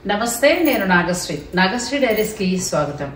నమస్తే నేను నాగశ్రీ నాగశ్రీ డైరీస్ కి స్వాగతం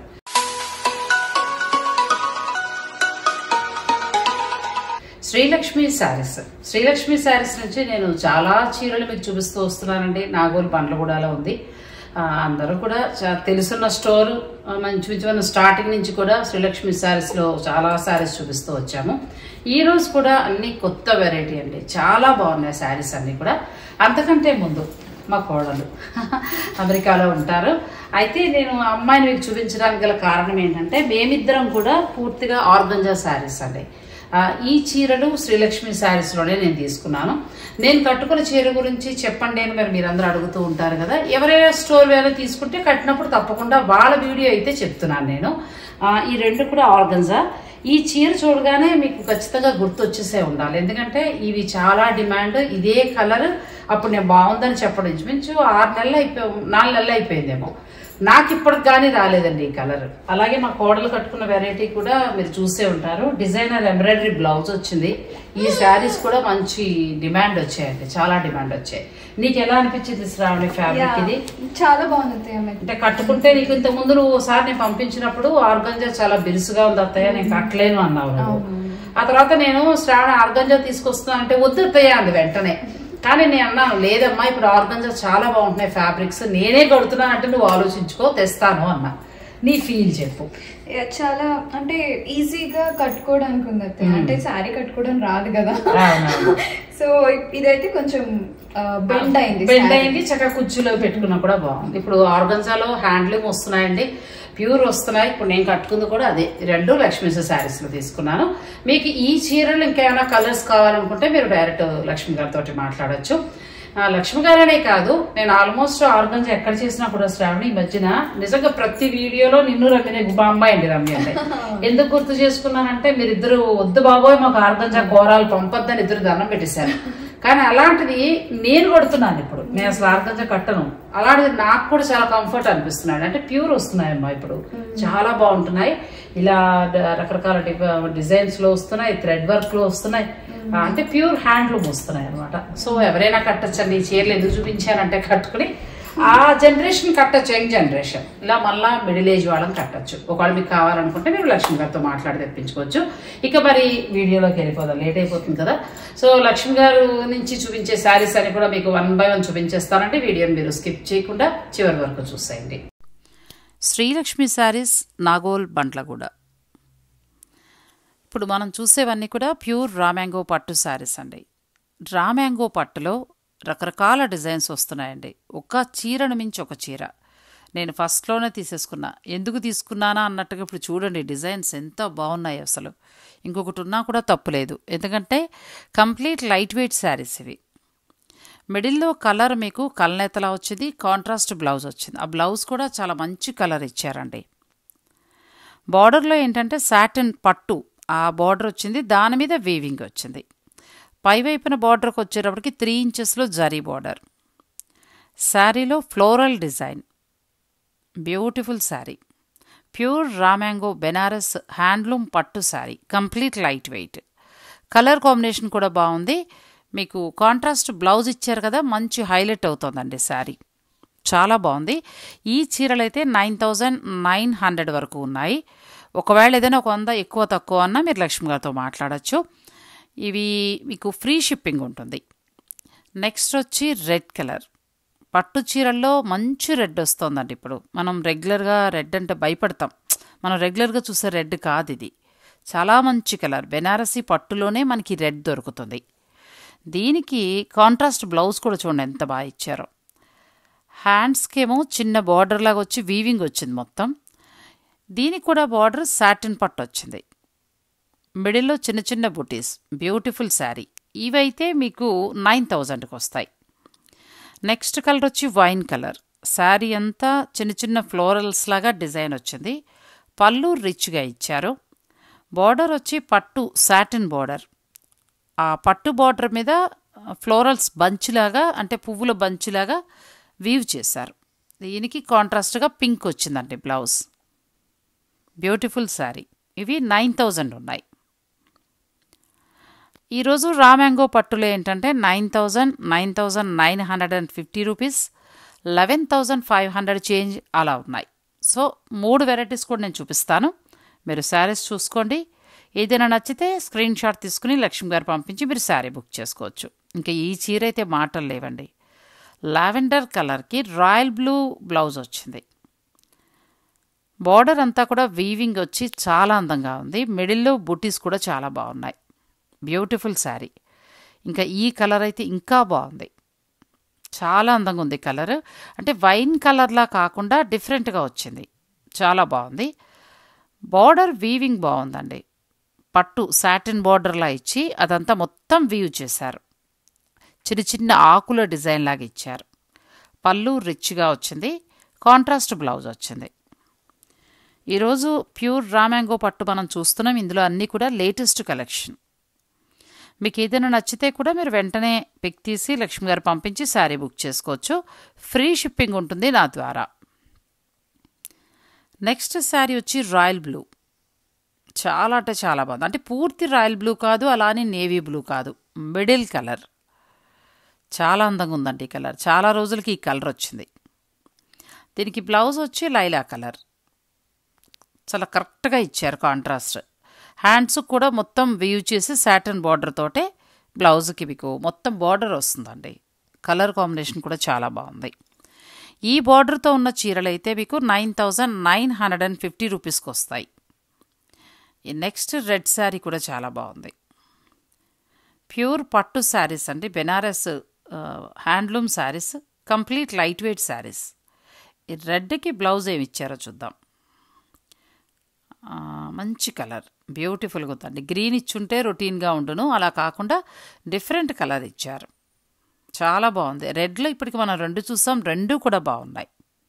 శ్రీలక్ష్మి శారీస్ శ్రీలక్ష్మి శారీస్ నుంచి నేను చాలా చీరలు మీకు చూపిస్తూ వస్తున్నానండి నాగోలు బండ్లగూడలో ఉంది ఆ, అందరూ కూడా చా- తెలుసున్న స్టోర్ ఆ, మంచి మంచి స్టార్టింగ్ నుంచి కూడా శ్రీలక్ష్మి శారీస్ లో చాలా శారీస్ చూపిస్తూ వచ్చాము ఈ రోజు కూడా అన్ని కొత్త వెరైటీ అండి చాలా బాగున్నాయి శారీస్ అన్ని కూడా అంతకంటే ముందు మా కోడలు అమెరికాలో ఉంటారు అయితే నేను ఆ అమ్మాయిని మీకు చూపించడానికి గల కారణం ఏంటంటే మేమిద్దరం కూడా పూర్తిగా ఆర్గంజా శారీస్ అండి ఆ, ఈ చీరలు శ్రీలక్ష్మి శారీస్లోనే నేను తీసుకున్నాను నేను కట్టుకున్న చీర గురించి చెప్పండి అని మరి మీరందరూ అడుగుతూ ఉంటారు కదా ఎవరైనా స్టోర్ వేరే తీసుకుంటే కట్టినప్పుడు తప్పకుండా వాళ్ళ వీడియో అయితే చెప్తున్నాను నేను ఆ, ఈ రెండు కూడా ఆర్గన్జా ఈ చీర చూడగానే మీకు ఖచ్చితంగా గుర్తు వచ్చేసే ఉండాలి ఎందుకంటే ఇవి చాలా డిమాండ్ ఇదే కలర్ అప్పుడు నేను బాగుందని చెప్పడం ఇంచుమించు ఆరు నెలలు అయిపోయి నాలుగు నెలలు అయిపోయిందేమో నాకు ఇప్పటికి కానీ రాలేదండి ఈ కలర్ అలాగే మా కోడలు కట్టుకున్న వెరైటీ కూడా మీరు చూసే ఉంటారు డిజైనర్ ఎంబ్రాయిడరీ బ్లౌజ్ వచ్చింది ఈ శారీస్ కూడా మంచి డిమాండ్ వచ్చాయండి చాలా డిమాండ్ వచ్చాయి నీకు ఎలా అనిపించింది శ్రావణి ఫ్యాబ్రిక్ ఇది చాలా బాగుంది అత్తయ్య మీకు అంటే కట్టుకుంటే నీకు ఇంత ముందు నువ్వు ఒకసారి నేను పంపించినప్పుడు ఆర్గంజా చాలా బిరుసుగా ఉంది అత్తయ్య నేను కట్టలేను అన్నావు నువ్వు ఆ తర్వాత నేను శ్రావణ ఆర్గంజా తీసుకొస్తున్నా అంటే వద్దు అత్తయ్య అంది వెంటనే కానీ నేను అన్నాను లేదమ్మా ఇప్పుడు ఆర్గంజా చాలా బాగుంటున్నాయి ఫ్యాబ్రిక్స్ నేనే కడుతున్నాను అంటే నువ్వు ఆలోచించుకో తెస్తాను అన్నా నీ ఫీల్ చెప్పు యా, చాలా అంటే ఈజీగా కట్టుకోవడానికి ఉంది అత్తయ్య అంటే శారీ కట్టుకోవడం రాదు కదా అవునవును. సో ఇదైతే కొంచెం బెండ్ అయింది బెండ్ saree. అయింది చక్కగా కుర్చీలో పెట్టుకున్నా కూడా బాగుంది ఇప్పుడు ఆర్గన్జాలో హ్యాండ్లూమ్ వస్తున్నాయండి ప్యూర్ వస్తున్నాయి ఇప్పుడు నేను కట్టుకుంది కూడా అదే ఈ రెండు లక్ష్మీ శారీస్ లో తీసుకున్నాను మీకు ఈ చీరలు ఇంకేమైనా కలర్స్ కావాలనుకుంటే మీరు డైరెక్ట్ లక్ష్మి గారితో మాట్లాడొచ్చు ఆ, లక్ష్మి గారనే కాదు నేను ఆల్మోస్ట్ ఆర్గన్స్ ఎక్కడ చేసినా కూడా శ్రావణి ఈ మధ్యన నిజంగా ప్రతి వీడియోలో నిన్ను రమ్య మా అమ్మాయి అండి రమ్య అంటే ఎందుకు గుర్తు చేసుకున్నానంటే మీరిద్దరు వద్దు బాబోయ్ మాకు ఆర్గంజా కూరాలు పంపొద్దని ఇద్దరు దండం పెట్టేశారు కానీ అలాంటిది నేను కొడుతున్నాను ఇప్పుడు నేను అసలు ఆర్గంజా కట్టను అలాంటిది నాకు కూడా చాలా కంఫర్ట్ అనిపిస్తున్నాడు అంటే ప్యూర్ వస్తున్నాయమ్మా ఇప్పుడు చాలా బాగుంటున్నాయి ఇలా డ- రకరకాల డిజైన్స్ లో వస్తున్నాయి థ్రెడ్ వర్క్ లో వస్తున్నాయి ఆ, అంటే ప్యూర్ హ్యాండ్లూమ్ వస్తున్నాయి అనమాట సో ఎవరైనా కట్టచ్చండి ఈ చీరలు ఎందుకు చూపించానంటే కట్టుకుని ఆ జనరేషన్ కట్టచ్చు యంగ్ జనరేషన్ ఇలా మళ్ళా మిడిల్ ఏజ్ వాళ్ళని కట్టచ్చు ఒకవేళ మీకు కావాలనుకుంటే మీరు లక్ష్మి గారితో మాట్లాడి తెప్పించుకోవచ్చు ఇక మరి వీడియోలోకి వెళ్ళిపోదాం లేట్ అయిపోతుంది కదా సో లక్ష్మి గారు నుంచి చూపించే శారీస్ అని కూడా మీకు వన్ బై వన్ చూపించేస్తానంటే వీడియోని మీరు స్కిప్ చేయకుండా చివరి వరకు చూసేయండి శ్రీలక్ష్మి శారీస్ నాగోల్ బండ్లగూడ ఇప్పుడు మనం చూసేవన్నీ కూడా ప్యూర్ రామ్యాంగో పట్టు శారీస్ అండి రామ్యాంగో పట్టులో రకరకాల డిజైన్స్ వస్తున్నాయండి ఒక చీరను మించి ఒక చీర నేను ఫస్ట్లోనే తీసేసుకున్నా ఎందుకు తీసుకున్నానా అన్నట్టుగా ఇప్పుడు చూడండి డిజైన్స్ ఎంత బాగున్నాయి అసలు ఇంకొకటి ఉన్నా కూడా తప్పులేదు ఎందుకంటే కంప్లీట్ లైట్ వెయిట్ శారీస్ ఇవి మిడిల్లో కలర్ మీకు కలనేతలా వచ్చింది కాంట్రాస్ట్ బ్లౌజ్ వచ్చింది ఆ బ్లౌజ్ కూడా చాలా మంచి కలర్ ఇచ్చారండి బార్డర్లో ఏంటంటే సాటిన్ పట్టు ఆ బార్డర్ వచ్చింది దాని మీద వీవింగ్ వచ్చింది పైవైపున బార్డర్కి వచ్చేటప్పటికి త్రీ ఇంచెస్లో జరీ బార్డర్ శారీలో floral design beautiful saree pure raw mango Banaras handloom పట్టు saree complete light weight colour combination కూడా బాగుంది మీకు కాంట్రాస్ట్ బ్లౌజ్ ఇచ్చారు కదా మంచి హైలైట్ అవుతుందండి శారీ చాలా బాగుంది ఈ చీరలు అయితే నైన్ థౌజండ్ నైన్ హండ్రెడ్ వరకు ఉన్నాయి ఒకవేళ ఏదైనా ఒక వంద ఎక్కువ తక్కువ అన్నా మీరు లక్ష్మి గారితో మాట్లాడచ్చు ఇవి మీకు ఫ్రీ షిప్పింగ్ ఉంటుంది నెక్స్ట్ వచ్చి రెడ్ కలర్ పట్టు చీరల్లో మంచి రెడ్ వస్తుందండి ఇప్పుడు మనం రెగ్యులర్గా రెడ్ అంటే భయపడతాం మనం రెగ్యులర్గా చూసే రెడ్ కాదు ఇది చాలా మంచి కలర్ బెనారసీ పట్టులోనే మనకి రెడ్ దొరుకుతుంది దీనికి కాంట్రాస్ట్ బ్లౌజ్ కూడా చూడండి ఎంత బాగా ఇచ్చారో హ్యాండ్స్కేమో చిన్న బార్డర్ లాగా వచ్చి వీవింగ్ వచ్చింది మొత్తం దీనికి కూడా బార్డర్ సాటిన్ పట్టు వచ్చింది మిడిల్లో చిన్న చిన్న బుటీస్ బ్యూటిఫుల్ శారీ ఇవైతే మీకు నైన్ థౌజండ్కి వస్తాయి నెక్స్ట్ కలర్ వచ్చి వైన్ కలర్ శారీ అంతా చిన్న చిన్న ఫ్లోరల్స్ లాగా డిజైన్ వచ్చింది పళ్ళు రిచ్గా ఇచ్చారు బార్డర్ వచ్చి పట్టు సాటిన్ బార్డర్ ఆ పట్టు బార్డర్ మీద ఫ్లోరల్స్ బంచ్లాగా అంటే పువ్వుల బంచ్లాగా వీవ్ చేశారు దీనికి కాంట్రాస్ట్గా పింక్ వచ్చిందండి బ్లౌజ్ బ్యూటిఫుల్ శారీ ఇవి నైన్ థౌజండ్ ఉన్నాయి ఈరోజు రామ్యాంగో పట్టులో ఏంటంటే nine thousand nine thousand nine hundred and fifty rupees eleven thousand five hundred change అలా ఉన్నాయి సో మూడు వెరైటీస్ కూడా నేను చూపిస్తాను మీరు శారీస్ చూసుకోండి ఏదైనా నచ్చితే స్క్రీన్ షాట్ తీసుకుని లక్ష్మి గారు పంపించి మీరు శారీ బుక్ చేసుకోవచ్చు ఇంకా ఈ చీర అయితే మాటలు లేవండి లావెండర్ కలర్కి రాయల్ బ్లూ బ్లౌజ్ వచ్చింది బార్డర్ అంతా కూడా వీవింగ్ వచ్చి చాలా అందంగా ఉంది మిడిల్లో బుటీస్ కూడా చాలా బాగున్నాయి బ్యూటిఫుల్ శారీ ఇంకా ఈ కలర్ అయితే ఇంకా బాగుంది చాలా అందంగా ఉంది కలర్ అంటే వైన్ కలర్లా కాకుండా డిఫరెంట్గా వచ్చింది చాలా బాగుంది బార్డర్ వీవింగ్ బాగుందండి పట్టు సాటిన్ బార్డర్లా ఇచ్చి అదంతా మొత్తం వీవ్ చేశారు చిన్న చిన్న ఆకుల డిజైన్ లాగా ఇచ్చారు పళ్ళు రిచ్గా వచ్చింది కాంట్రాస్ట్ బ్లౌజ్ వచ్చింది ఈరోజు ప్యూర్ రామాంగో పట్టు మనం చూస్తున్నాం ఇందులో అన్నీ కూడా లేటెస్ట్ కలెక్షన్ మీకు ఏదైనా నచ్చితే కూడా మీరు వెంటనే పిక్ తీసి లక్ష్మి గారు పంపించి శారీ బుక్ చేసుకోవచ్చు ఫ్రీ షిప్పింగ్ ఉంటుంది నా ద్వారా నెక్స్ట్ శారీ వచ్చి రాయల్ బ్లూ చాలా అంటే చాలా బాగుంది అంటే పూర్తి రాయల్ బ్లూ కాదు అలానే నేవీ బ్లూ కాదు మిడిల్ కలర్ చాలా అందంగా ఉందండి ఈ కలర్ చాలా రోజులకి ఈ కలర్ వచ్చింది దీనికి బ్లౌజ్ వచ్చి లైలా కలర్ చాలా కరెక్ట్గా ఇచ్చారు కాంట్రాస్ట్ హ్యాండ్స్ కూడా మొత్తం వ్యూ చేసి సాటన్ బార్డర్ తోటే బ్లౌజ్కి మీకు మొత్తం బార్డర్ వస్తుందండి కలర్ కాంబినేషన్ కూడా చాలా బాగుంది ఈ బార్డర్తో ఉన్న చీరలు అయితే మీకు nine thousand nine hundred and fifty రూపీస్కి వస్తాయి ఈ నెక్స్ట్ రెడ్ శారీ కూడా చాలా బాగుంది ప్యూర్ పట్టు శారీస్ అండి Banaras handloom saris complete light weight sarees ఈ రెడ్కి బ్లౌజ్ ఏమి ఇచ్చారో చూద్దాం మంచి కలర్ బ్యూటిఫుల్గా ఉందండి గ్రీన్ ఇచ్చుంటే రొటీన్గా ఉండును అలా కాకుండా డిఫరెంట్ కలర్ ఇచ్చారు చాలా బాగుంది రెడ్లో ఇప్పటికి మనం రెండు చూసాం రెండు కూడా బాగున్నాయి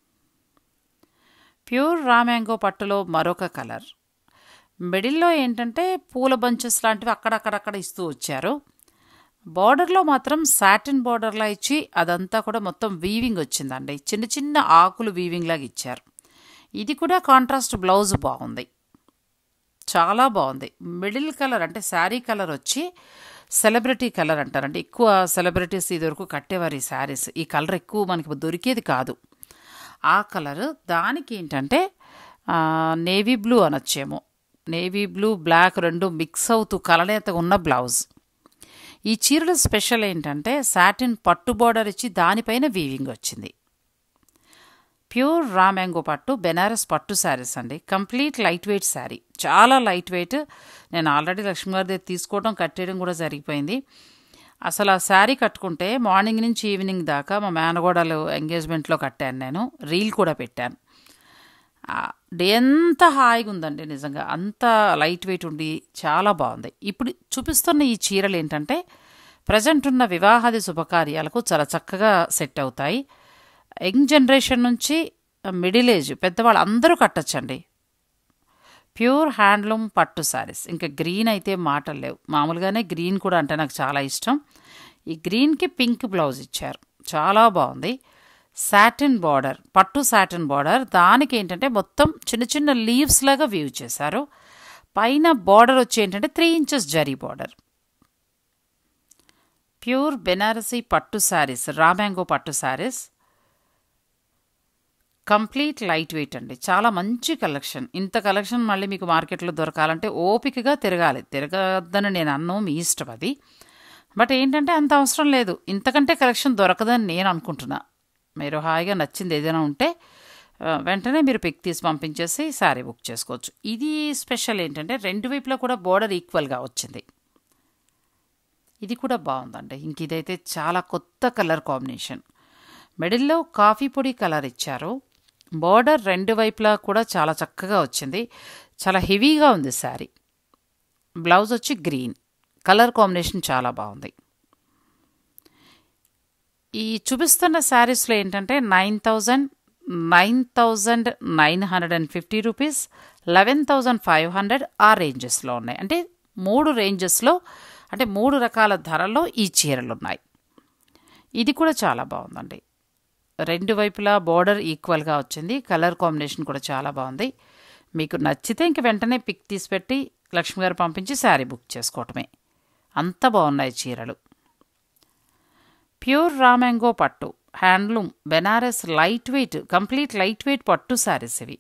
ప్యూర్ రామ్యాంగో పట్టులో మరొక కలర్ మిడిల్లో ఏంటంటే పూల బంచెస్ లాంటివి అక్కడక్కడక్కడ ఇస్తూ వచ్చారు బార్డర్లో మాత్రం సాటిన్ బార్డర్లా ఇచ్చి అదంతా కూడా మొత్తం వీవింగ్ వచ్చిందండి చిన్న చిన్న ఆకులు వీవింగ్ లాగా ఇచ్చారు ఇది కూడా కాంట్రాస్ట్ బ్లౌజ్ బాగుంది చాలా బాగుంది మిడిల్ కలర్ అంటే శారీ కలర్ వచ్చి సెలబ్రిటీ కలర్ అంటారండి ఎక్కువ సెలబ్రిటీస్ ఇదివరకు కట్టేవారు ఈ శారీస్ ఈ కలర్ ఎక్కువ మనకి దొరికేది కాదు ఆ కలర్ దానికి ఏంటంటే నేవీ బ్లూ అనొచ్చేమో నేవీ బ్లూ బ్లాక్ రెండు మిక్స్ అవుతూ కలనేతగా ఉన్న బ్లౌజ్ ఈ చీరల స్పెషల్ ఏంటంటే సాటిన్ పట్టు బార్డర్ ఇచ్చి దానిపైన వీవింగ్ వచ్చింది ప్యూర్ రా మ్యాంగో పట్టు బెనారస్ పట్టు శారీస్ అండి కంప్లీట్ లైట్ వెయిట్ శారీ చాలా లైట్ వెయిట్ నేను ఆల్రెడీ లక్ష్మీ గారి దగ్గర తీసుకోవడం కట్టేయడం కూడా జరిగిపోయింది అసలు ఆ శారీ కట్టుకుంటే మార్నింగ్ నుంచి ఈవినింగ్ దాకా మా మేనగోడలు ఎంగేజ్మెంట్లో కట్టాను నేను రీల్ కూడా పెట్టాను డే అంతా హాయిగా ఉందండి నిజంగా అంత లైట్ వెయిట్ ఉండి చాలా బాగుంది ఇప్పుడు చూపిస్తున్న ఈ చీరలు ఏంటంటే ప్రజెంట్ ఉన్న వివాహాది శుభకార్యాలకు చాలా చక్కగా సెట్ అవుతాయి యంగ్ జనరేషన్ నుంచి మిడిల్ ఏజ్ పెద్దవాళ్ళు అందరూ కట్టచ్చండి ప్యూర్ హ్యాండ్లూమ్ పట్టు శారీస్ ఇంకా గ్రీన్ అయితే మాటలు లేవు మామూలుగానే గ్రీన్ కూడా అంటే నాకు చాలా ఇష్టం ఈ గ్రీన్కి పింక్ బ్లౌజ్ ఇచ్చారు చాలా బాగుంది సాటిన్ బార్డర్ పట్టు సాటిన్ బార్డర్ దానికి ఏంటంటే మొత్తం చిన్న చిన్న లీవ్స్ లాగా వ్యూ చేశారు పైన బార్డర్ వచ్చి ఏంటంటే three inches zari border pure Banarasi పట్టు శారీస్ రామ్యాంగో పట్టు శారీస్ కంప్లీట్ లైట్ వెయిట్ అండి చాలా మంచి కలెక్షన్ ఇంత కలెక్షన్ మళ్ళీ మీకు మార్కెట్లో దొరకాలంటే ఓపికగా తిరగాలి తిరగద్దని నేను అన్ను మీ ఇష్టం అది బట్ ఏంటంటే అంత అవసరం లేదు ఇంతకంటే కలెక్షన్ దొరకదని నేను అనుకుంటున్నా మీరు హాయిగా నచ్చింది ఏదైనా ఉంటే వెంటనే మీరు పిక్ తీసి పంపించేసి శారీ బుక్ చేసుకోవచ్చు ఇది స్పెషల్ ఏంటంటే రెండు వైపులా కూడా బోర్డర్ ఈక్వల్గా వచ్చింది ఇది కూడా బాగుందండి ఇంక ఇదైతే చాలా కొత్త కలర్ కాంబినేషన్ మిడిల్లో కాఫీ పొడి కలర్ ఇచ్చారు బార్డర్ రెండు వైపులా కూడా చాలా చక్కగా వచ్చింది చాలా హెవీగా ఉంది శారీ బ్లౌజ్ వచ్చి గ్రీన్ కలర్ కాంబినేషన్ చాలా బాగుంది ఈ చూపిస్తున్న శారీస్లో ఏంటంటే nine thousand nine thousand nine hundred and fifty rupees eleven thousand five hundred ఆ రేంజెస్లో ఉన్నాయి అంటే మూడు రేంజెస్లో అంటే మూడు రకాల ధరల్లో ఈ చీరలు ఉన్నాయి ఇది కూడా చాలా బాగుందండి రెండు వైపులా బార్డర్ ఈక్వల్గా వచ్చింది కలర్ కాంబినేషన్ కూడా చాలా బాగుంది మీకు నచ్చితే ఇంక వెంటనే పిక్ తీసి పెట్టి లక్ష్మి గారు పంపించి శారీ బుక్ చేసుకోవటమే అంత బాగున్నాయి చీరలు ప్యూర్ రామ్యాంగో పట్టు handloom Banaras light weight complete light weight పట్టు శారీస్ ఇవి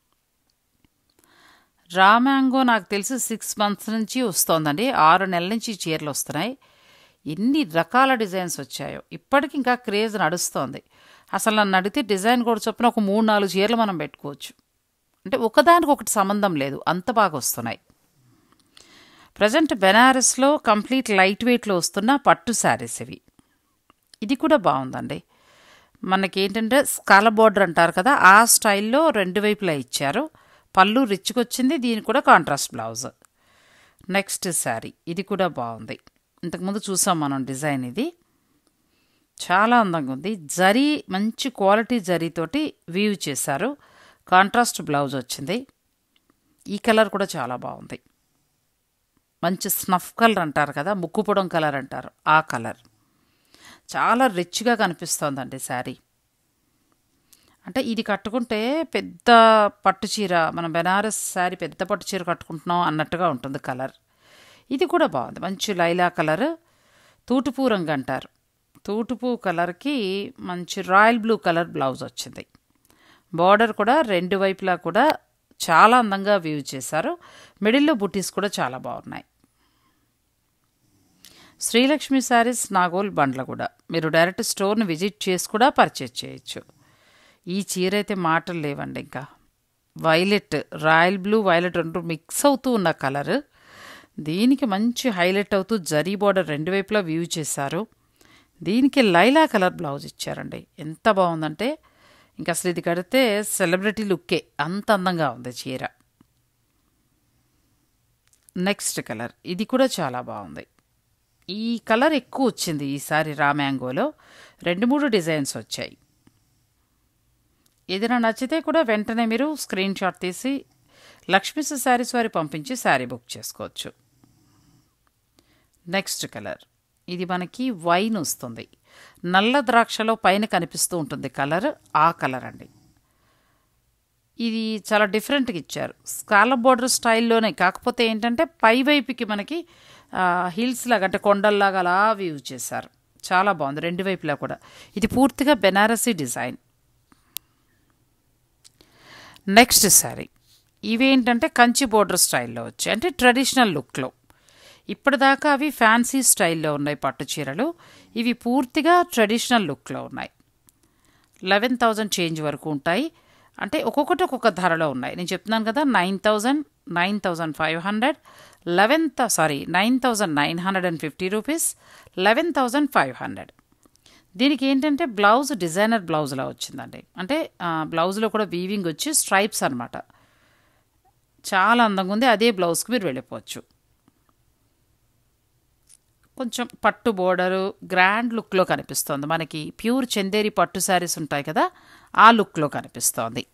రా మ్యాంగో నాకు తెలిసి సిక్స్ మంత్స్ నుంచి వస్తోందండి ఆరు నెలల నుంచి ఈ చీరలు వస్తున్నాయి ఎన్ని రకాల డిజైన్స్ వచ్చాయో ఇప్పటికి ఇంకా క్రేజ్ నడుస్తోంది అసలు నన్ను అడిగితే డిజైన్ కూడా చొప్పున ఒక మూడు నాలుగు చీరలు మనం పెట్టుకోవచ్చు అంటే ఒకదానికి ఒకటి సంబంధం లేదు అంత బాగా వస్తున్నాయి ప్రజెంట్ బెనారస్లో కంప్లీట్ లైట్ వెయిట్లో వస్తున్న పట్టు శారీస్ ఇవి ఇది కూడా బాగుందండి మనకి ఏంటంటే స్కాల బోర్డర్ అంటారు కదా ఆ స్టైల్లో రెండు వైపులా ఇచ్చారు పళ్ళు రిచ్కి వచ్చింది దీనికి కూడా కాంట్రాస్ట్ బ్లౌజ్ నెక్స్ట్ శారీ ఇది కూడా బాగుంది ఇంతకుముందు చూసాం మనం డిజైన్ ఇది చాలా అందంగా ఉంది జరీ మంచి క్వాలిటీ జరీతోటి వీవ్ చేశారు కాంట్రాస్ట్ బ్లౌజ్ వచ్చింది ఈ కలర్ కూడా చాలా బాగుంది మంచి స్నఫ్ కలర్ అంటారు కదా ముక్కుపొడం కలర్ అంటారు ఆ కలర్ చాలా రిచ్గా కనిపిస్తోందండి శారీ అంటే ఇది కట్టుకుంటే పెద్ద పట్టు చీర మనం బెనారస్ శారీ పెద్ద పట్టు చీర కట్టుకుంటున్నాం అన్నట్టుగా ఉంటుంది కలర్ ఇది కూడా బాగుంది మంచి లైలా కలర్ తూటుపూ రంగు అంటారు తూటుపూ కలర్కి మంచి రాయల్ బ్లూ కలర్ బ్లౌజ్ వచ్చింది బార్డర్ కూడా రెండు వైపులా కూడా చాలా అందంగా వ్యూ చేశారు మిడిల్లో బుటీస్ కూడా చాలా బాగున్నాయి శ్రీలక్ష్మి శారీస్ నాగోల్ బండ్ల కూడా మీరు డైరెక్ట్ స్టోర్ని విజిట్ చేసి కూడా పర్చేజ్ చేయొచ్చు ఈ చీర అయితే మాటలు లేవండి ఇంకా వైలెట్ రాయల్ బ్లూ వైలెట్ రెండు మిక్స్ అవుతూ ఉన్న కలర్ దీనికి మంచి హైలైట్ అవుతూ జరీ బార్డర్ రెండు వైపులా వ్యూ చేశారు దీనికి లైలా కలర్ బ్లౌజ్ ఇచ్చారండి ఎంత బాగుందంటే ఇంకా అసలు ఇది కడితే సెలబ్రిటీ లుక్కే అంత అందంగా ఉంది చీర నెక్స్ట్ కలర్ ఇది కూడా చాలా బాగుంది ఈ కలర్ ఎక్కువ వచ్చింది ఈసారి రా మ్యాంగోలో రెండు మూడు డిజైన్స్ వచ్చాయి ఏదైనా నచ్చితే కూడా వెంటనే మీరు స్క్రీన్ షాట్ తీసి లక్ష్మీస్ శారీస్ వారి పంపించి శారీ బుక్ చేసుకోవచ్చు నెక్స్ట్ కలర్ ఇది మనకి వైన్ వస్తుంది నల్ల ద్రాక్షలో పైన కనిపిస్తూ ఉంటుంది కలర్ ఆ కలర్ అండి ఇది చాలా డిఫరెంట్గా ఇచ్చారు స్కాల బోర్డర్ స్టైల్లోనే కాకపోతే ఏంటంటే పై వైపుకి మనకి హిల్స్ లాగా అంటే కొండల్లాగా అలా వ్యూ చేశారు చాలా బాగుంది రెండు వైపులా కూడా ఇది పూర్తిగా బెనారసీ డిజైన్ నెక్స్ట్ శారీ ఇవేంటంటే కంచి బోర్డర్ స్టైల్లో వచ్చాయి అంటే ట్రెడిషనల్ లుక్లో ఇప్పటిదాకా అవి ఫ్యాన్సీ స్టైల్లో ఉన్నాయి పట్టు చీరలు ఇవి పూర్తిగా ట్రెడిషనల్ లుక్లో ఉన్నాయి లెవెన్ థౌజండ్ చేంజ్ వరకు ఉంటాయి అంటే ఒక్కొక్కటి ఒక్కొక్క ధరలో ఉన్నాయి నేను చెప్తున్నాను కదా nine thousand nine thousand five hundred eleven sorry nine thousand nine hundred and fifty rupees eleven thousand five hundred దీనికి ఏంటంటే బ్లౌజ్ డిజైనర్ బ్లౌజ్లా వచ్చిందండి అంటే బ్లౌజ్లో కూడా వీవింగ్ వచ్చి స్ట్రైప్స్ అనమాట చాలా అందంగా ఉంది అదే బ్లౌజ్కి మీరు వెళ్ళిపోవచ్చు కొంచెం పట్టు బోర్డరు గ్రాండ్ లుక్లో కనిపిస్తోంది మనకి ప్యూర్ చందేరి పట్టు శారీస్ ఉంటాయి కదా ఆ లుక్లో కనిపిస్తోంది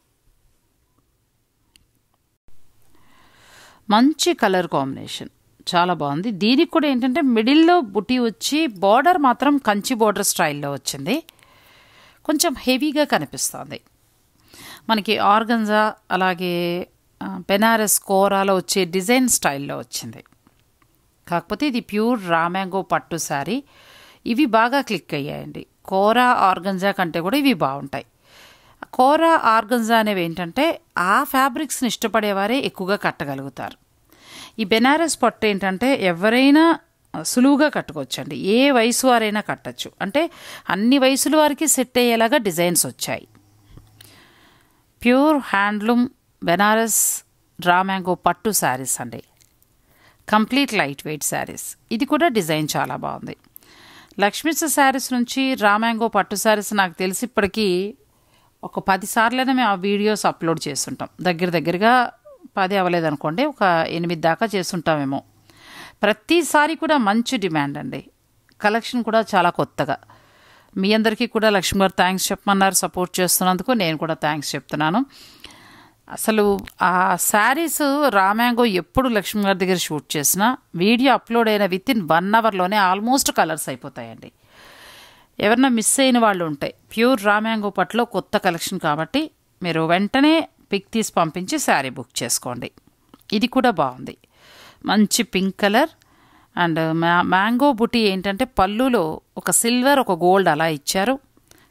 మంచి కలర్ కాంబినేషన్ చాలా బాగుంది దీనికి కూడా ఏంటంటే మిడిల్లో బుటీ వచ్చి బార్డర్ మాత్రం కంచి బార్డర్ స్టైల్లో వచ్చింది కొంచెం హెవీగా కనిపిస్తోంది మనకి ఆర్గంజా అలాగే బెనారస్ కోరాలో వచ్చే డిజైన్ స్టైల్లో వచ్చింది కాకపోతే ఇది ప్యూర్ రామ్యాంగో పట్టు శారీ ఇవి బాగా క్లిక్ అయ్యాయండి కోరా ఆర్గంజా కంటే కూడా ఇవి బాగుంటాయి కోరా ఆర్గంజా అనేవి ఏంటంటే ఆ ఫ్యాబ్రిక్స్ని ఇష్టపడేవారే ఎక్కువగా కట్టగలుగుతారు ఈ బెనారస్ పట్టు ఏంటంటే ఎవరైనా సులువుగా కట్టుకోవచ్చండి ఏ వయసు వారైనా కట్టచ్చు అంటే అన్ని వయసుల వారికి సెట్ అయ్యేలాగా డిజైన్స్ వచ్చాయి ప్యూర్ హ్యాండ్లూమ్ బెనారస్ డ్రామ్యాంగో పట్టు శారీస్ అండి కంప్లీట్ లైట్ వెయిట్ శారీస్ ఇది కూడా డిజైన్ చాలా బాగుంది లక్ష్మీస్ శారీస్ నుంచి రామ్యాంగో పట్టు శారీస్ నాకు తెలిసి ఇప్పటికీ ఒక పది సార్లైనా మేము ఆ వీడియోస్ అప్లోడ్ చేస్తుంటాం దగ్గర దగ్గరగా పది అవ్వలేదనుకోండి ఒక ఎనిమిది దాకా చేస్తుంటామేమో ప్రతిసారి కూడా మంచి డిమాండ్ అండి కలెక్షన్ కూడా చాలా కొత్తగా మీ అందరికీ కూడా లక్ష్మి గారు థ్యాంక్స్ చెప్పమన్నారు సపోర్ట్ చేస్తున్నందుకు నేను కూడా థ్యాంక్స్ చెప్తున్నాను అసలు ఆ శారీస్ రామ్యాంగో ఎప్పుడు లక్ష్మి గారి దగ్గర షూట్ చేసినా వీడియో అప్లోడ్ అయిన విత్ ఇన్ వన్ అవర్లోనే ఆల్మోస్ట్ కలర్స్ అయిపోతాయండి ఎవరన్నా మిస్ అయిన వాళ్ళు ఉంటే ప్యూర్ రామ్యాంగో పట్లో కొత్త కలెక్షన్ కాబట్టి మీరు వెంటనే పిక్ తీసి పంపించి శారీ బుక్ చేసుకోండి ఇది కూడా బాగుంది మంచి పింక్ కలర్ అండ్ మ్యా మ్యాంగో బుటీ ఏంటంటే పళ్ళులో ఒక సిల్వర్ ఒక గోల్డ్ అలా ఇచ్చారు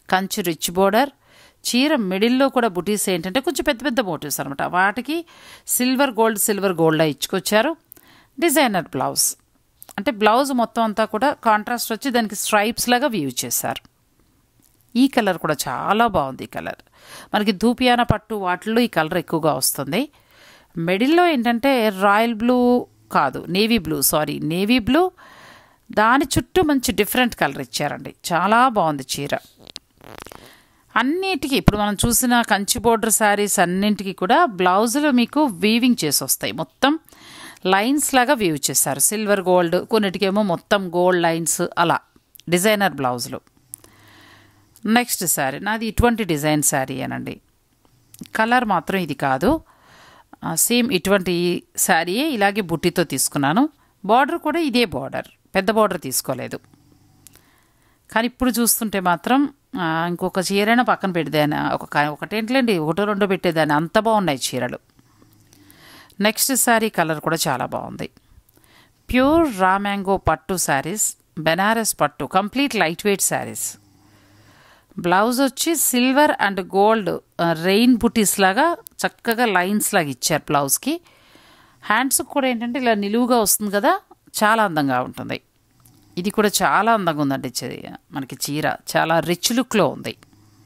కంచు రిచ్ బోర్డర్ చీర మిడిల్లో కూడా బుటీస్ ఏంటంటే కొంచెం పెద్ద పెద్ద మోటివ్స్ అనమాట వాటికి సిల్వర్ గోల్డ్ సిల్వర్ గోల్డ్ ఇచ్చుకొచ్చారు డిజైనర్ బ్లౌజ్ అంటే బ్లౌజ్ మొత్తం అంతా కూడా కాంట్రాస్ట్ వచ్చి దానికి స్ట్రైప్స్ లాగా వ్యూ చేశారు ఈ కలర్ కూడా చాలా బాగుంది ఈ కలర్ మనకి ధూపియాన పట్టు వాటిల్లో ఈ కలర్ ఎక్కువగా వస్తుంది మిడిల్లో ఏంటంటే రాయల్ బ్లూ కాదు navy blue sorry navy blue దాని చుట్టూ మంచి డిఫరెంట్ కలర్ ఇచ్చారండి చాలా బాగుంది చీర అన్నిటికీ ఇప్పుడు మనం చూసిన కంచి బోర్డర్ శారీస్ అన్నింటికి కూడా బ్లౌజులు మీకు వీవింగ్ చేసి వస్తాయి మొత్తం లైన్స్ లాగా వీవ్ చేశారు సిల్వర్ గోల్డ్ కొన్నిటికేమో మొత్తం గోల్డ్ లైన్స్ అలా డిజైనర్ బ్లౌజులు నెక్స్ట్ శారీ నాది ఇటువంటి డిజైన్ శారీ అనండి కలర్ మాత్రం ఇది కాదు సేమ్ ఇటువంటి శారీయే ఇలాగే బుట్టితో తీసుకున్నాను బార్డర్ కూడా ఇదే బార్డర్ పెద్ద బార్డర్ తీసుకోలేదు కానీ ఇప్పుడు చూస్తుంటే మాత్రం ఆ, ఇంకొక చీరైనా పక్కన పెడదాని ఒక ఒకటేంట్లేండి ఒకటో రెండో పెట్టేదాన్ని అంత బాగున్నాయి చీరలు నెక్స్ట్ శారీ కలర్ కూడా చాలా బాగుంది ప్యూర్ రా మ్యాంగో పట్టు శారీస్ బెనారస్ పట్టు complete light weight saris blouse వచ్చి సిల్వర్ అండ్ గోల్డ్ రెయిన్ బుటీస్ లాగా చక్కగా లైన్స్ లాగా ఇచ్చారు బ్లౌజ్కి హ్యాండ్స్కి కూడా ఏంటంటే ఇలా నిలువుగా వస్తుంది కదా చాలా అందంగా ఉంటుంది ఇది కూడా చాలా అందంగా ఉందండి చీ- మనకి చీర చాలా రిచ్ లుక్లో ఉంది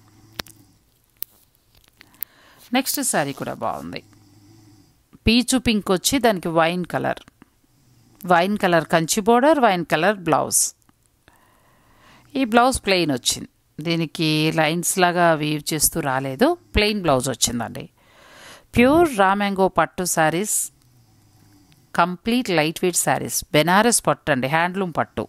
నెక్స్ట్ శారీ కూడా బాగుంది పీచు పింక్ వచ్చి దానికి wine colour wine colour Kanchi border wine colour blouse ఈ బ్లౌజ్ ప్లెయిన్ వచ్చింది దీనికి లైన్స్ లాగా వీవ్ చేస్తూ రాలేదు ప్లెయిన్ బ్లౌజ్ వచ్చిందండి ప్యూర్ రామ్యాంగో పట్టు saris complete light weight saris Banaras పట్టు అండి హ్యాండ్లూమ్ పట్టు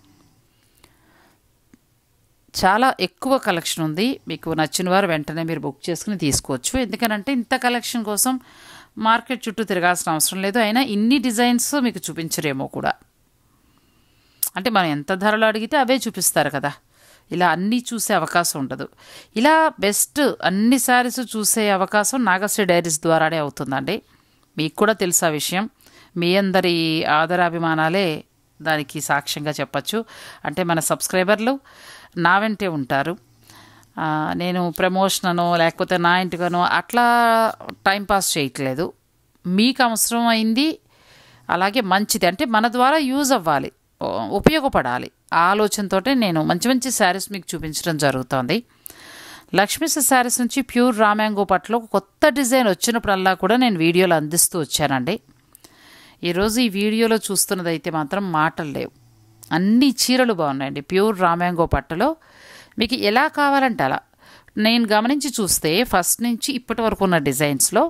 చాలా ఎక్కువ కలెక్షన్ ఉంది మీకు నచ్చిన వారు వెంటనే మీరు బుక్ చేసుకుని తీసుకోవచ్చు ఎందుకనంటే ఇంత కలెక్షన్ కోసం మార్కెట్ చుట్టూ తిరగాల్సిన అవసరం లేదు అయినా ఇన్ని డిజైన్స్ మీకు చూపించరేమో కూడా అంటే మనం ఎంత ధరలో అడిగితే అవే చూపిస్తారు కదా ఇలా అన్నీ చూసే అవకాశం ఉండదు ఇలా బెస్ట్ అన్ని శారీస్ చూసే అవకాశం నాగశ్రీ డైరీస్ ద్వారానే అవుతుందండి మీకు కూడా తెలుసు ఆ విషయం మీ అందరి ఆదరాభిమానాలే దానికి సాక్ష్యంగా చెప్పచ్చు అంటే మన సబ్స్క్రైబర్లు నా వెంటే ఉంటారు ఆ, నేను ప్రమోషన్ అనో లేకపోతే నా ఇంటికనో అట్లా టైంపాస్ చేయట్లేదు మీకు అవసరం అయింది అలాగే మంచిది అంటే మన ద్వారా యూజ్ అవ్వాలి ఓ, ఉపయోగపడాలి ఆ ఆలోచనతోటే నేను మంచి మంచి శారీస్ మీకు చూపించడం జరుగుతోంది లక్ష్మీస్ శారీస్ నుంచి ప్యూర్ రామ్యాంగో పట్లో ఒక కొత్త డిజైన్ వచ్చినప్పుడల్లా కూడా నేను వీడియోలు అందిస్తూ వచ్చానండి ఈరోజు ఈ వీడియోలో చూస్తున్నది అయితే మాత్రం మాటలు లేవు అన్ని చీరలు బాగున్నాయండి ప్యూర్ రామ్యాంగో పట్టులో మీకు ఎలా కావాలంటే అలా నేను గమనించి చూస్తే ఫస్ట్ నుంచి ఇప్పటి వరకు ఉన్న డిజైన్స్లో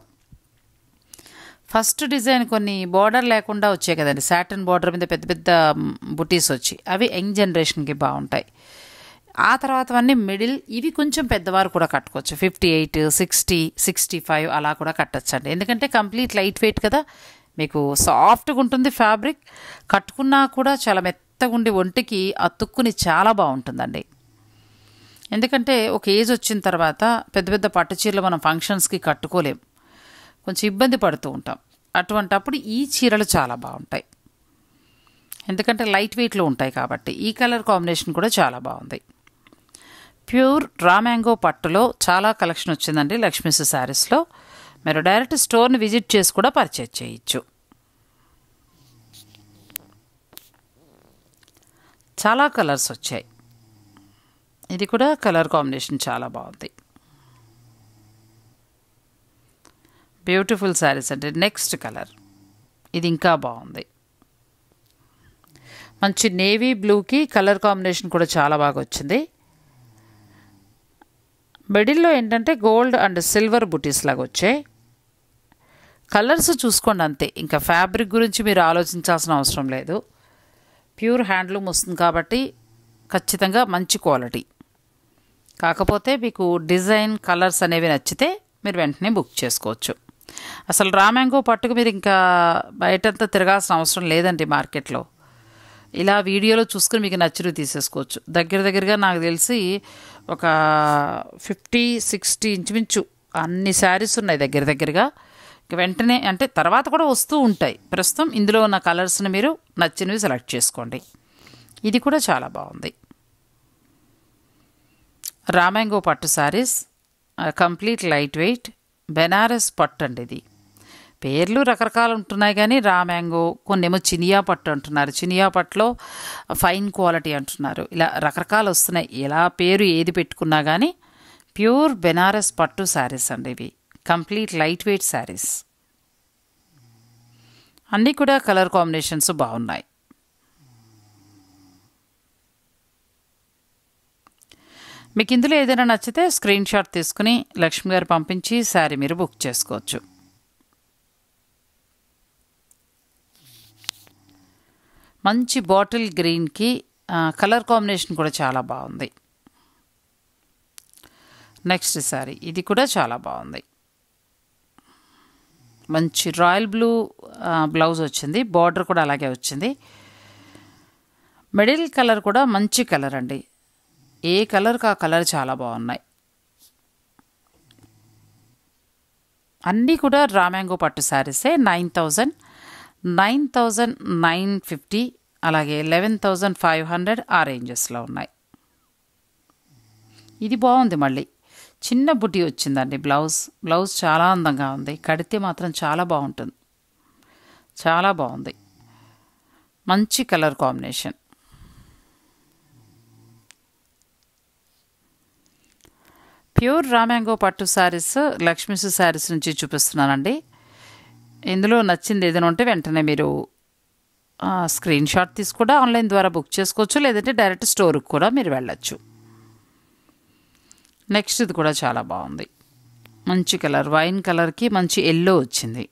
ఫస్ట్ డిజైన్ కొన్ని బార్డర్ లేకుండా వచ్చాయి కదండి సాటన్ బార్డర్ మీద పెద్ద పెద్ద బుటీస్ వచ్చి అవి యంగ్ జనరేషన్కి బాగుంటాయి ఆ తర్వాతవన్నీ మిడిల్ ఇవి కొంచెం పెద్దవారు కూడా కట్టుకోవచ్చు fifty eight sixty sixty five అలా కూడా కట్టచ్చండి ఎందుకంటే కంప్లీట్ లైట్ వెయిట్ కదా మీకు సాఫ్ట్గా ఉంటుంది ఫ్యాబ్రిక్ కట్టుకున్నా కూడా చాలా మెత్తగా ఉండి ఒంటికి అతుక్కుని చాలా బాగుంటుందండి ఎందుకంటే ఒక ఏజ్ వచ్చిన తర్వాత పెద్ద పెద్ద పట్టు చీరలు మనం ఫంక్షన్స్కి కట్టుకోలేం కొంచెం ఇబ్బంది పడుతూ ఉంటాం అటువంటప్పుడు ఈ చీరలు చాలా బాగుంటాయి ఎందుకంటే లైట్ వెయిట్లో ఉంటాయి కాబట్టి ఈ కలర్ కాంబినేషన్ కూడా చాలా బాగుంది ప్యూర్ రా మ్యాంగో పట్టులో చాలా కలెక్షన్ వచ్చిందండి లక్ష్మీస్ శారీస్లో మీరు డైరెక్ట్ స్టోర్ని విజిట్ చేసి కూడా పర్చేజ్ చేయొచ్చు చాలా కలర్స్ వచ్చాయి ఇది కూడా కలర్ కాంబినేషన్ చాలా బాగుంది బ్యూటిఫుల్ శారీస్ అంటే నెక్స్ట్ కలర్ ఇది ఇంకా బాగుంది మంచి నేవీ బ్లూకి కలర్ కాంబినేషన్ కూడా చాలా బాగా వచ్చింది మిడిల్లో ఏంటంటే గోల్డ్ అండ్ సిల్వర్ బుటీస్ లాగా వచ్చాయి కలర్స్ చూసుకోండి అంతే ఇంకా ఫ్యాబ్రిక్ గురించి మీరు ఆలోచించాల్సిన అవసరం లేదు ప్యూర్ హ్యాండ్లూమ్ వస్తుంది కాబట్టి ఖచ్చితంగా మంచి క్వాలిటీ కాకపోతే మీకు డిజైన్ కలర్స్ అనేవి నచ్చితే మీరు వెంటనే బుక్ చేసుకోవచ్చు అసలు రామ్యాంగో పట్టుకు మీరు ఇంకా బయటంతా తిరగాల్సిన అవసరం లేదండి మార్కెట్లో ఇలా వీడియోలో చూసుకుని మీకు నచ్చినవి తీసేసుకోవచ్చు దగ్గర దగ్గరగా నాకు తెలిసి ఒక ఫిఫ్టీ సిక్స్టీ ఇంచుమించు అన్ని శారీస్ ఉన్నాయి దగ్గర దగ్గరగా ఇక వెంటనే అంటే తర్వాత కూడా వస్తూ ఉంటాయి ప్రస్తుతం ఇందులో ఉన్న కలర్స్ని మీరు నచ్చినవి సెలెక్ట్ చేసుకోండి ఇది కూడా చాలా బాగుంది రామాంగో పట్టు saris complete light weight Banaras పట్టు అండి ఇది పేర్లు రకరకాలు ఉంటున్నాయి కానీ రామ్యాంగో కొన్నేమో చినియా పట్టు అంటున్నారు చినియా పట్టులో ఫైన్ క్వాలిటీ అంటున్నారు ఇలా రకరకాలు వస్తున్నాయి ఎలా పేరు ఏది పెట్టుకున్నా కానీ ప్యూర్ బెనారస్ పట్టు శారీస్ అండి ఇవి కంప్లీట్ లైట్ వెయిట్ శారీస్ అన్నీ కూడా కలర్ కాంబినేషన్స్ బాగున్నాయి మీకు ఇందులో ఏదైనా నచ్చితే స్క్రీన్ షాట్ తీసుకుని లక్ష్మి గారు పంపించి శారీ మీరు బుక్ చేసుకోవచ్చు మంచి బాటిల్ గ్రీన్కి కలర్ కాంబినేషన్ కూడా చాలా బాగుంది నెక్స్ట్ శారీ ఇది కూడా చాలా బాగుంది మంచి రాయల్ బ్లూ బ్లౌజ్ వచ్చింది బార్డర్ కూడా అలాగే వచ్చింది మిడిల్ కలర్ కూడా మంచి కలర్ అండి ఏ కలర్కి ఆ కలర్ చాలా బాగున్నాయి అన్నీ కూడా రామ్యాంగో పట్టు శారీసే nine thousand nine thousand nine fifty అలాగే లెవెన్ థౌజండ్ ఫైవ్ హండ్రెడ్ ఆ రేంజెస్లో ఉన్నాయి ఇది బాగుంది మళ్ళీ చిన్న బుటీ వచ్చిందండి బ్లౌజ్ బ్లౌజ్ చాలా అందంగా ఉంది కడితే మాత్రం చాలా బాగుంటుంది చాలా బాగుంది మంచి కలర్ కాంబినేషన్ ప్యూర్ రామ్యాంగో పట్టు శారీస్ లక్ష్మీసు శారీస్ నుంచి చూపిస్తున్నానండి ఇందులో నచ్చింది ఏదైనా ఉంటే వెంటనే మీరు స్క్రీన్ షాట్ తీసి కూడా ఆన్లైన్ ద్వారా బుక్ చేసుకోవచ్చు లేదంటే డైరెక్ట్ స్టోర్కి కూడా మీరు వెళ్ళచ్చు నెక్స్ట్ ఇది కూడా చాలా బాగుంది మంచి కలర్ వైన్ కలర్కి మంచి ఎల్లో వచ్చింది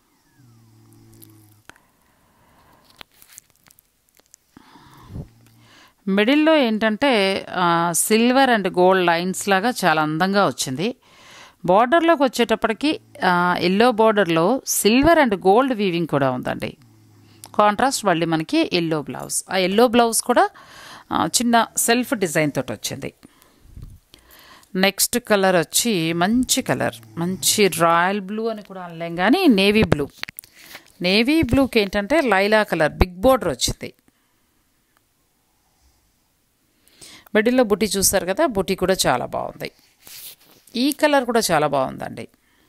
మిడిల్లో ఏంటంటే సిల్వర్ అండ్ గోల్డ్ లైన్స్ లాగా చాలా అందంగా వచ్చింది బార్డర్లోకి వచ్చేటప్పటికి ఎల్లో బార్డర్లో సిల్వర్ అండ్ గోల్డ్ వీవింగ్ కూడా ఉందండి కాంట్రాస్ట్ మళ్ళీ మనకి ఎల్లో బ్లౌజ్ ఆ ఎల్లో బ్లౌజ్ కూడా చిన్న సెల్ఫ్ డిజైన్ తోటి వచ్చింది నెక్స్ట్ కలర్ వచ్చి మంచి కలర్ మంచి రాయల్ బ్లూ అని కూడా అనలేం కానీ నేవీ బ్లూ నేవీ బ్లూకి ఏంటంటే లైలా కలర్ బిగ్ బోర్డర్ వచ్చింది మిడిల్లో బుట్టి చూస్తారు కదా బుట్టి కూడా చాలా బాగుంది ఈ కలర్ కూడా చాలా బాగుందండి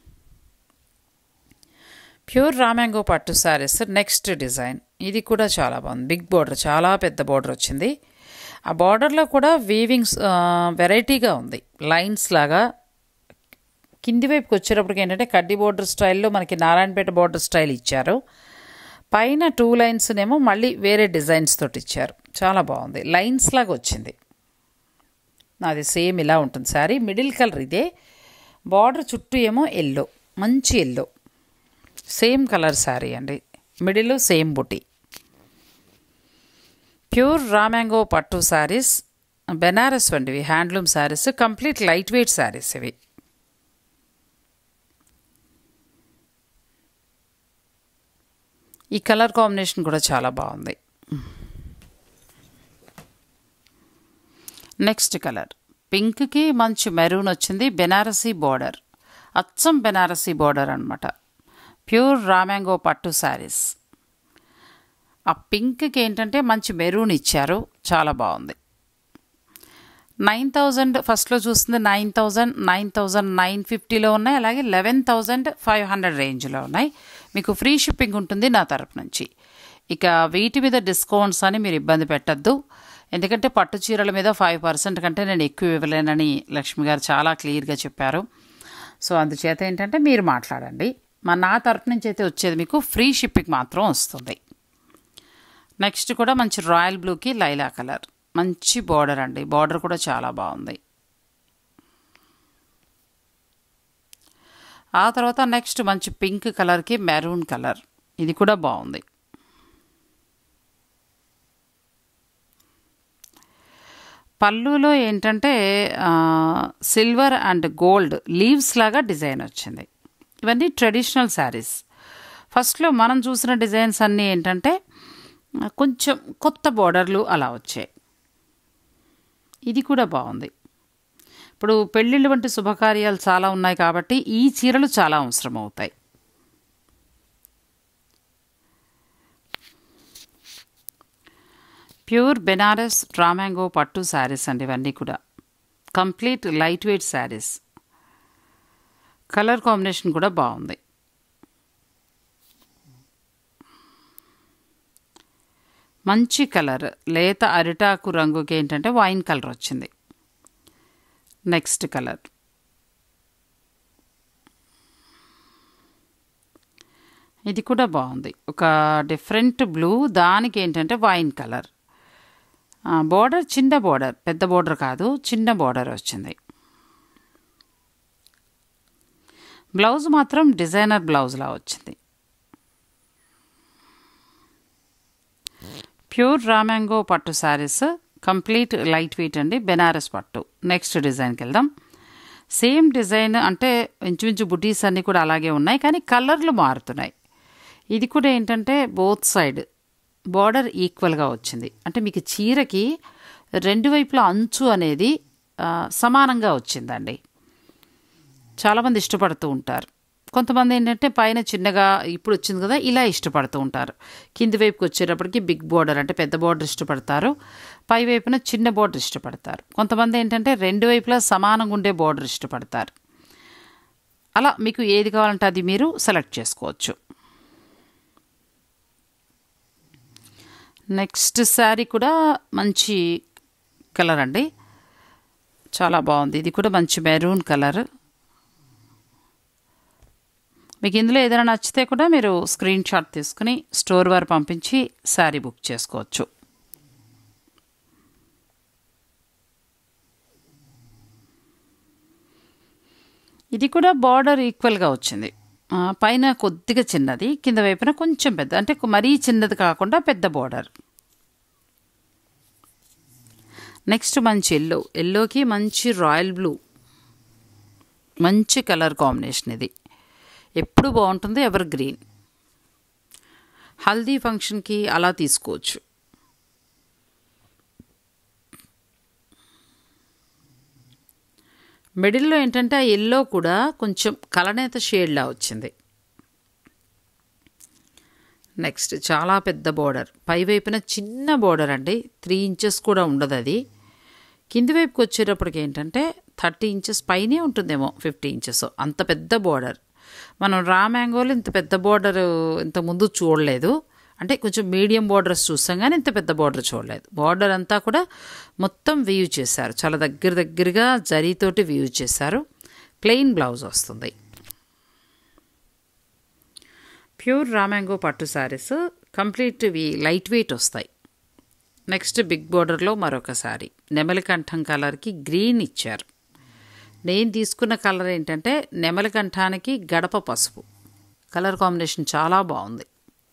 ప్యూర్ రామ్యాంగో పట్టు శారీస్ నెక్స్ట్ డిజైన్ ఇది కూడా చాలా బాగుంది బిగ్ బార్డర్ చాలా పెద్ద బార్డర్ వచ్చింది ఆ బార్డర్లో కూడా వీవింగ్స్ వెరైటీగా ఉంది లైన్స్ లాగా కింది వైపుకి వచ్చేటప్పటికి ఏంటంటే కడ్డీ బార్డర్ స్టైల్లో మనకి నారాయణపేట బార్డర్ స్టైల్ ఇచ్చారు పైన టూ లైన్స్నేమో మళ్ళీ వేరే డిజైన్స్ తోటి ఇచ్చారు చాలా బాగుంది లైన్స్ లాగా వచ్చింది నాది సేమ్ ఇలా ఉంటుంది శారీ మిడిల్ కలర్ ఇదే బార్డర్ చుట్టూ ఏమో ఎల్లో మంచి ఎల్లో సేమ్ కలర్ శారీ అండి మిడిల్ సేమ్ బుటీ ప్యూర్ రామ్యాంగో పట్టు శారీస్ బెనారస్ వంటివి handloom saris complete light weight saris ఇవి ఈ కలర్ కాంబినేషన్ కూడా చాలా బాగుంది నెక్స్ట్ కలర్ పింక్కి మంచి మెరూన్ వచ్చింది బెనారసీ బార్డర్ అచ్చం బెనారసీ బార్డర్ అనమాట ప్యూర్ రామ్యాంగో పట్టు శారీస్ ఆ పింక్కి ఏంటంటే మంచి మెరూన్ ఇచ్చారు చాలా బాగుంది నైన్ థౌజండ్ ఫస్ట్లో చూస్తుంది nine thousand nine thousand nine ఫిఫ్టీలో ఉన్నాయి అలాగే లెవెన్ థౌజండ్ ఫైవ్ హండ్రెడ్ రేంజ్లో ఉన్నాయి మీకు ఫ్రీ షిప్పింగ్ ఉంటుంది నా తరపు నుంచి ఇక వీటి మీద డిస్కౌంట్స్ అని మీరు ఇబ్బంది పెట్టద్దు ఎందుకంటే పట్టు చీరల మీద ఫైవ్ పర్సెంట్ కంటే నేను ఎక్కువ ఇవ్వలేనని లక్ష్మి గారు చాలా క్లియర్గా చెప్పారు సో అందుచేత ఏంటంటే మీరు మాట్లాడండి మా నా తరపు నుంచి అయితే వచ్చేది మీకు ఫ్రీ షిప్పింగ్ మాత్రం వస్తుంది నెక్స్ట్ కూడా మంచి రాయల్ బ్లూకి లైలా కలర్ మంచి బార్డర్ అండి బార్డర్ కూడా చాలా బాగుంది ఆ తర్వాత నెక్స్ట్ మంచి పింక్ కలర్కి మెరూన్ కలర్ ఇది కూడా బాగుంది పళ్ళులో ఏంటంటే సిల్వర్ అండ్ గోల్డ్ లీవ్స్ లాగా డిజైన్ వచ్చింది ఇవన్నీ ట్రెడిషనల్ శారీస్ ఫస్ట్లో మనం చూసిన డిజైన్స్ అన్నీ ఏంటంటే కొంచెం కొత్త బోర్డర్లు అలా వచ్చాయి ఇది కూడా బాగుంది ఇప్పుడు పెళ్ళిళ్ళు వంటి శుభకార్యాలు చాలా ఉన్నాయి కాబట్టి ఈ చీరలు చాలా అవసరం అవుతాయి ప్యూర్ బెనారస్ రామాంగో పట్టు శారీస్ అండి ఇవన్నీ కూడా complete light weight saris colour combination కూడా బాగుంది మంచి కలర్ లేత అరిటాకు రంగుకి ఏంటంటే వైన్ కలర్ వచ్చింది నెక్స్ట్ కలర్ ఇది కూడా బాగుంది ఒక డిఫరెంట్ బ్లూ దానికి ఏంటంటే వైన్ కలర్ బోర్డర్ చిన్న బోర్డర్ పెద్ద బోర్డర్ కాదు చిన్న బోర్డర్ వచ్చింది బ్లౌజ్ మాత్రం డిజైనర్ బ్లౌజ్లా వచ్చింది ప్యూర్ రామ్యాంగో పట్టు శారీస్ కంప్లీట్ లైట్ వెయిట్ అండి బెనారస్ పట్టు నెక్స్ట్ డిజైన్కి వెళ్దాం సేమ్ డిజైన్ అంటే ఇంచుమించు బుటీస్ అన్నీ కూడా అలాగే ఉన్నాయి కానీ కలర్లు మారుతున్నాయి ఇది కూడా ఏంటంటే బోత్ సైడ్ బార్డర్ ఈక్వల్గా వచ్చింది అంటే మీకు చీరకి రెండు వైపుల అంచు అనేది ఆ, సమానంగా వచ్చిందండి చాలామంది ఇష్టపడుతూ ఉంటారు కొంతమంది ఏంటంటే పైన చిన్నగా ఇప్పుడు వచ్చింది కదా ఇలా ఇష్టపడుతూ ఉంటారు కింది వైపుకి వచ్చేటప్పటికి బిగ్ బోర్డర్ అంటే పెద్ద బోర్డర్ ఇష్టపడతారు పై వైపున చిన్న బోర్డర్ ఇష్టపడతారు కొంతమంది ఏంటంటే రెండు వైపులా సమానంగా ఉండే బోర్డర్ ఇష్టపడతారు అలా మీకు ఏది కావాలంటే అది మీరు సెలెక్ట్ చేసుకోవచ్చు నెక్స్ట్ శారీ కూడా మంచి కలర్ అండి చాలా బాగుంది ఇది కూడా మంచి మెరూన్ కలర్ మీకు ఇందులో ఏదైనా నచ్చితే కూడా మీరు స్క్రీన్ షాట్ తీసుకుని స్టోర్ వారు పంపించి శారీ బుక్ చేసుకోవచ్చు ఇది కూడా బార్డర్ ఈక్వల్గా వచ్చింది ఆ, పైన కొద్దిగా చిన్నది కింద వైపున కొంచెం పెద్ద అంటే మరీ చిన్నది కాకుండా పెద్ద బార్డర్ నెక్స్ట్ మంచి ఎల్లో ఎల్లోకి మంచి రాయల్ బ్లూ మంచి కలర్ కాంబినేషన్ ఇది ఎప్పుడు బాగుంటుంది ఎవర్ గ్రీన్ హల్దీ ఫంక్షన్కి అలా తీసుకోవచ్చు మిడిల్లో ఏంటంటే ఆ ఎల్లో కూడా కొంచెం కలనేత షేడ్లా వచ్చింది నెక్స్ట్ చాలా పెద్ద బోర్డర్ పై వైపున చిన్న బోర్డర్ అండి త్రీ ఇంచెస్ కూడా ఉండదు అది కింది వైపుకి వచ్చేటప్పటికి ఏంటంటే థర్టీ ఇంచెస్ పైనే ఉంటుందేమో ఫిఫ్టీ ఇంచెస్ అంత పెద్ద బోర్డర్ మనం రా మ్యాంగోలో ఇంత పెద్ద బోర్డర్ ఇంత ముందు చూడలేదు అంటే కొంచెం మీడియం బోర్డర్స్ చూసాం కానీ ఇంత పెద్ద బోర్డర్ చూడలేదు బోర్డర్ అంతా కూడా మొత్తం వ్యూ చేశారు చాలా దగ్గర దగ్గరగా జరీతోటి వ్యూ చేశారు ప్లెయిన్ బ్లౌజ్ వస్తుంది ప్యూర్ రామ్యాంగో పట్టు శారీస్ కంప్లీట్ ఇవి లైట్ వెయిట్ వస్తాయి నెక్స్ట్ బిగ్ బోర్డర్లో మరొక శారీ నెమలికంఠం కలర్కి గ్రీన్ ఇచ్చారు నేను తీసుకున్న కలర్ ఏంటంటే నెమలికంఠానికి గడప పసుపు కలర్ కాంబినేషన్ చాలా బాగుంది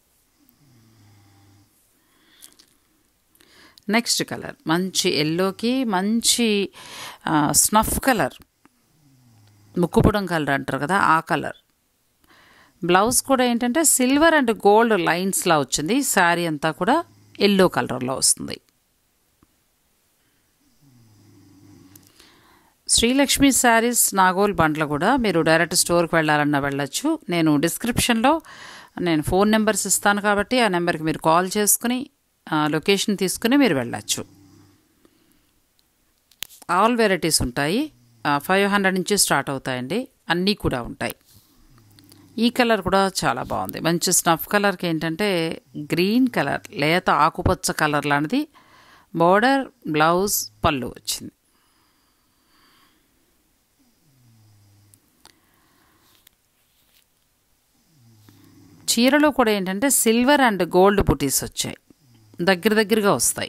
నెక్స్ట్ కలర్ మంచి ఎల్లోకి మంచి ఆ, స్నఫ్ కలర్ ముక్కుపుడం కలర్ అంటారు కదా ఆ కలర్ బ్లౌజ్ కూడా ఏంటంటే సిల్వర్ అండ్ గోల్డ్ లైన్స్లా వచ్చింది శారీ అంతా కూడా ఎల్లో కలర్లో వస్తుంది శ్రీలక్ష్మి శారీస్ నాగోల్ బండ్ల కూడా మీరు డైరెక్ట్ స్టోర్కి వెళ్ళాలన్నా వెళ్ళొచ్చు నేను డిస్క్రిప్షన్లో నేను ఫోన్ నెంబర్స్ ఇస్తాను కాబట్టి ఆ నెంబర్కి మీరు కాల్ చేసుకుని ఆ, లొకేషన్ తీసుకుని మీరు వెళ్ళచ్చు ఆల్ వెరైటీస్ ఉంటాయి ఫైవ్ హండ్రెడ్ నుంచి స్టార్ట్ అవుతాయండి అన్నీ కూడా ఉంటాయి ఈ కలర్ కూడా చాలా బాగుంది మంచి స్నఫ్ కలర్కి ఏంటంటే గ్రీన్ కలర్ లేత ఆకుపచ్చ కలర్ లాంటిది బోర్డర్ బ్లౌజ్ పళ్ళు వచ్చింది చీరలో కూడా ఏంటంటే సిల్వర్ అండ్ గోల్డ్ బుటీస్ వచ్చాయి దగ్గర దగ్గరగా వస్తాయి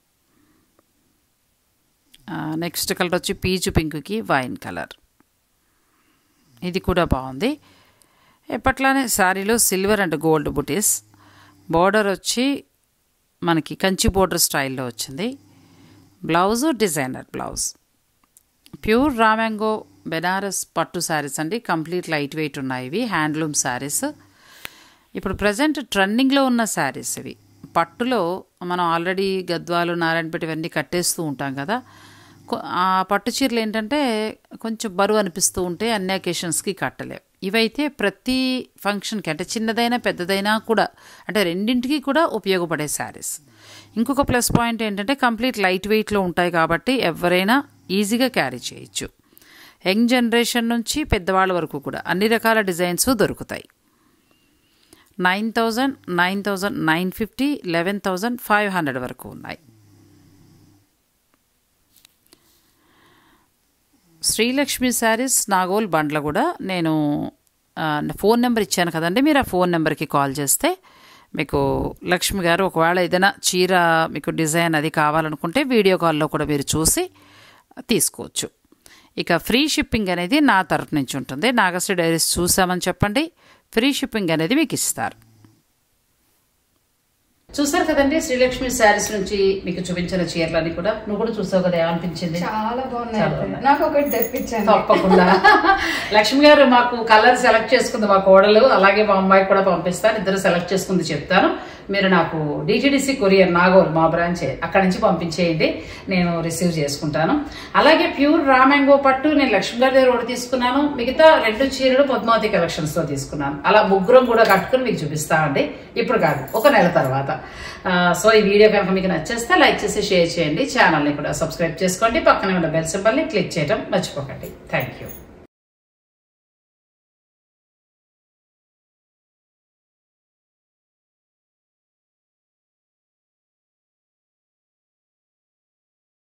నెక్స్ట్ కలర్ వచ్చి పీచు పింక్కి వైన్ కలర్ ఇది కూడా బాగుంది ఎప్పట్లానే శారీలో సిల్వర్ అండ్ గోల్డ్ బుటీస్ బార్డర్ వచ్చి మనకి కంచి బోర్డర్ స్టైల్లో వచ్చింది blouse designer blouse pure raw mango Banaras పట్టు శారీస్ అండి కంప్లీట్ లైట్ వెయిట్ ఉన్నాయి ఇవి హ్యాండ్లూమ్ శారీస్ ఇప్పుడు ప్రజెంట్ ట్రెండింగ్లో ఉన్న శారీస్ ఇవి పట్టులో మనం ఆల్రెడీ గద్వాలు నారాయణపేట ఇవన్నీ కట్టేస్తూ ఉంటాం కదా కొ- ఆ పట్టు చీరలు ఏంటంటే కొంచెం బరువు అనిపిస్తూ ఉంటే అన్ని అకేషన్స్కి కట్టలేవు ఇవైతే ప్రతి ఫంక్షన్కి అంటే చిన్నదైనా పెద్దదైనా కూడా అంటే రెండింటికి కూడా ఉపయోగపడే శారీస్ ఇంకొక ప్లస్ పాయింట్ ఏంటంటే కంప్లీట్ లైట్ వెయిట్లో ఉంటాయి కాబట్టి ఎవరైనా ఈజీగా క్యారీ చేయొచ్చు యంగ్ జనరేషన్ నుంచి పెద్దవాళ్ళ వరకు కూడా అన్ని రకాల డిజైన్స్ దొరుకుతాయి nine thousand nine thousand nine fifty eleven thousand five hundred వరకు ఉన్నాయి శ్రీలక్ష్మి శారీస్ నాగోల్ బండ్ల కూడా నేను ఆ, ఫోన్ నెంబర్ ఇచ్చాను కదండి మీరు ఆ ఫోన్ నెంబర్కి కాల్ చేస్తే మీకు లక్ష్మి గారు ఒకవేళ ఏదైనా చీర మీకు డిజైన్ అది కావాలనుకుంటే వీడియో కాల్లో కూడా మీరు చూసి తీసుకోవచ్చు ఇక ఫ్రీ షిప్పింగ్ అనేది నా తరపు నుంచి ఉంటుంది నాగశ్రీ డైరీస్ చూసామని చెప్పండి ఫ్రీ షిప్పింగ్ అనేది మీకు ఇస్తారు చూసారు కదండి శ్రీలక్ష్మి శారీస్ నుంచి మీకు చూపించిన చీరలన్నీ కూడా నువ్వు కూడా చూసావు కదా ఏమనిపించింది చాలా బాగున్నాయి నాకు ఒకటి తెప్పించండి తప్పకుండా లక్ష్మి గారు మాకు కలర్ సెలెక్ట్ చేసుకుంది మా కోడలు అలాగే మా అమ్మాయి కూడా పంపిస్తాను ఇద్దరు సెలెక్ట్ చేసుకుంది చెప్తాను మీరు నాకు డిటిడిసి కొరియర్ నాగోల్ మా బ్రాంచే అక్కడి నుంచి పంపించేయండి నేను రిసీవ్ చేసుకుంటాను అలాగే ప్యూర్ రామాంగో పట్టు నేను లక్ష్మి గారి దగ్గర ఒకటి తీసుకున్నాను మిగతా రెండు చీరలు పద్మావతి కలెక్షన్స్ తో తీసుకున్నాను అలా ముగ్గురం కూడా కట్టుకుని మీకు చూపిస్తామండి ఇప్పుడు కాదు ఒక నెల తర్వాత ఆ, సో ఈ వీడియో కనుక మీకు నచ్చేస్తే లైక్ చేసి షేర్ చేయండి ఛానల్ని కూడా సబ్స్క్రైబ్ చేసుకోండి పక్కనే ఉన్న బెల్ సింబల్ని క్లిక్ చేయడం మర్చిపోకండి థ్యాంక్ యూ